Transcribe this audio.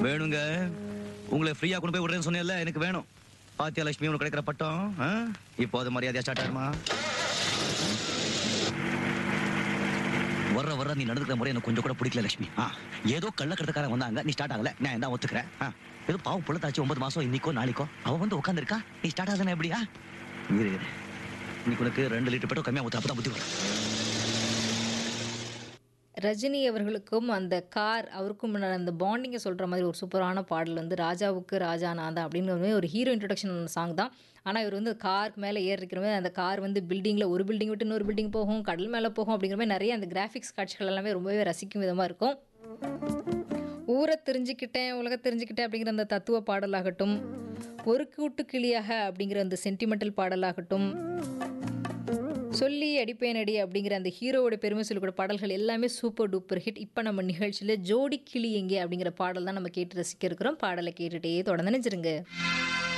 வேணுங்க உங்களை ஃப்ரீயா கொண்டு போய் விடுறேன்னு சொன்னேன்ல எனக்கு வேணும் பாத்தியா லட்சுமி உனக்கு கிடைக்கிற பட்டம் ஆ? இப்போ அது மரியாதையா ஸ்டார்ட் ஆகுமா வர்ற வர்ற நீ நடந்துக்கிற முறை எனக்கு கொஞ்சம் கூட பிடிக்கல லட்சுமி ஆ ஏதோ கள்ளக்கடத்தக்காரன் வந்தாங்க நீ ஸ்டார்ட் ஆகல நான் தான் ஒத்துக்கிறேன் ஆ, ஏதோ பாவம் புள்ளத்தாச்சு ஒன்பது மாசம் இன்னைக்கோ நாளைக்கோ அவ வந்து உட்காந்துருக்கா நீ ஸ்டார்ட் ஆகுதுன்னா எப்படியா இரு இரு இன்னைக்கு உனக்கு ரெண்டு லிட்டர் பெட்ரோல் கம்மியா ஊத்து அப்பதான் புத்தி வரும் ரஜினி அவர்களுக்கும் அந்த கார் அவருக்கும் முன்னாடி அந்த பாண்டிங்கை சொல்கிற மாதிரி ஒரு சூப்பரான பாடல் வந்து ராஜாவுக்கு ராஜா நான் தான் அப்படின்னு ஒரு ஒரு ஹீரோ இன்ட்ரடக்ஷன் சாங் தான் ஆனால் இவர் வந்து காருக்கு மேலே ஏறி இருக்கிற மாதிரி அந்த கார் வந்து பில்டிங்கில் ஒரு பில்டிங் விட்டு இன்னொரு பில்டிங் போகும் கடல் மேலே போகும் அப்படிங்கிற மாதிரி நிறைய அந்த கிராஃபிக்ஸ் காட்சிகள் எல்லாமே ரொம்பவே ரசிக்கும் விதமாக இருக்கும் ஊரை தெரிஞ்சுக்கிட்டேன் உலக தெரிஞ்சுக்கிட்டேன் அப்படிங்கிற அந்த தத்துவ பாடலாகட்டும் ஒரு கூட்டு கிளியாக அப்படிங்கிற அந்த சென்டிமெண்டல் பாடலாகட்டும் சொல்லி அடிப்பேன் அடி அப்படிங்கிற அந்த ஹீரோவோட பெருமை சொல்லக்கூடிய பாடல்கள் எல்லாமே சூப்பர் டூப்பர் ஹிட் இப்போ நம்ம நிகழ்ச்சியில் ஜோடி கிளி எங்கே அப்படிங்கிற பாடல் தான் நம்ம கேட்டு ரசிக்க இருக்கிறோம் பாடலை கேட்டுட்டே தொடர்ந்து நினைச்சிருங்க